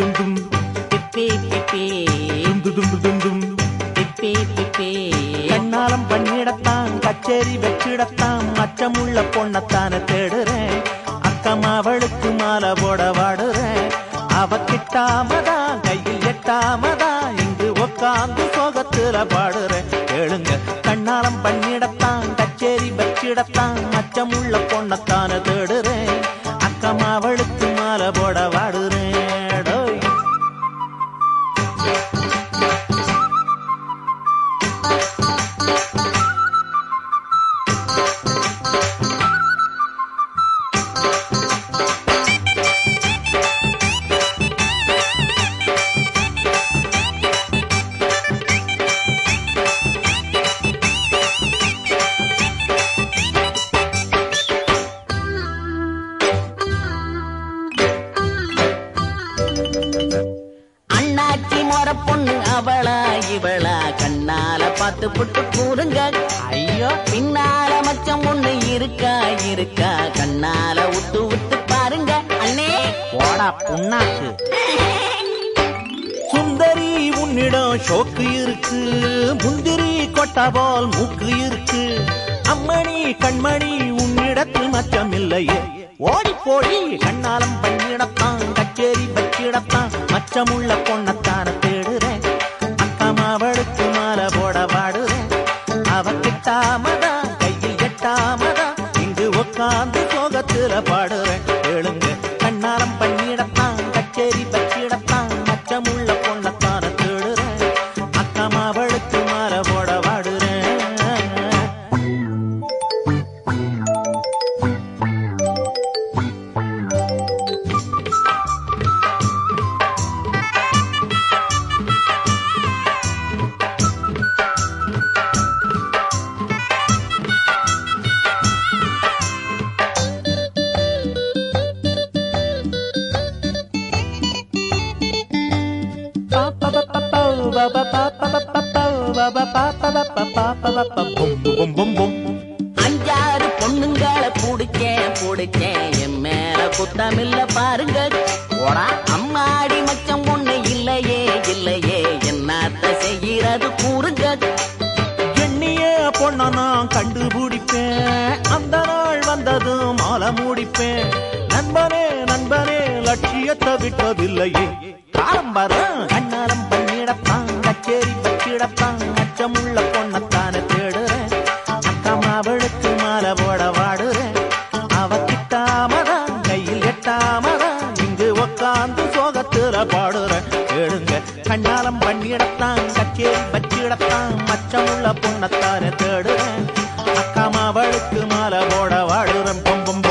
தும் தும் பிப்பி பிப்பி தும் தும் தும் தும் பிப்பி பிப்பி கண்ணாலம் பண்ணிடத்தான் கச்சேரி வச்சிடத்தான் மச்சமுள்ள பொண்ணத்தான தேடுறேன் அக்கம் அவளுக்கு மாலை போட வாடுறேன் அவ கிட்டாமதான் கையில் எட்டாமதான் இங்கு உக்காந்து சோகத்துல பாடுறேன் கேளுங்க கண்ணாலம் பண்ணிடத்தான் கச்சேரி வச்சிடத்தான் மச்சமுள்ள பொண்ணத்தான தேடுறேன் அக்கம் அவளுக்கு மாலை போட வாடுறேன் டோய். அண்ணாச்சி மொற பொண்ணு அவளா இவளா கண்ணால பார்த்து புட்டு கூறுங்க ஐயோ பின்னால மச்சம் ஒண்ணு இருக்கா இருக்கா கண்ணால உத்து உத்து பாருங்க அண்ணே போடா புண்ணாக்கு சுந்தரி உன்னிடம் ஷோக்கு இருக்கு முந்திரி கொட்டா போல் மூக்கு இருக்கு அம்மணி கண்மணி உன்னிடத்தில் மச்சம் இல்லையே ஓடி போடி கண்ணாலம் பண்ணிடத்தான் கச்சேரி வச்சிடத்தான் மச்சமுள்ள பொண்ணத்தான தேடுறேன் அக்கம் அவளுக்கு மாலை போட பாடுறேன் அவ கிட்டாமதான் கையில் எட்டாமதான் இங்கு உட்காந்து சோகத்துல பாடுறேன் கேளுங்க கண்ணாரம் பண்ணிடத்தான் கச்சேரி வச்சிடத்தான் மச்சமுள்ள பொண்ணத்தான தேடுறேன் அக்கம் அவளுக்கு மாலை போட பாடுறேன் அஞ்சாறு பொண்ணுங்களை புடிச்சேன் புடிச்சேன் என் மேல குத்தமில்ல பாருங்க ஓடா அம்மாடி மச்சம் ஒண்ணு இல்லையே இல்லையே என்னத்த செய்யறது கூறுங்க எண்ணிய பொண்ண நான் கண்டுபிடிப்பேன் அந்த நாள் வந்ததும் மாலை முடிப்பேன் நண்பனே நண்பனே லட்சியத்தை விட்டதில்லையே காலம் வர கண்ணாலம் பண்ணிடத்தான் கச்சேரி வச்சிடத்தான் அச்சமுள்ள பொண்ணத்தான தேடுறேன் அக்கம் அவளுக்கு மாலை போட வாடுறேன் அவ கிட்டாமதான் கையில் எட்டாமதான் இங்கு உக்காந்து சோகத்துல பாடுறேன் கேளுங்க கண்ணாலம் பண்ணிடத்தான் கச்சேரி வச்சிடத்தான் மச்சமுள்ள பொண்ணத்தான தேடுறேன் அக்கம் அவளுக்கு மாலை போட வாடுறேன் பொம்பம்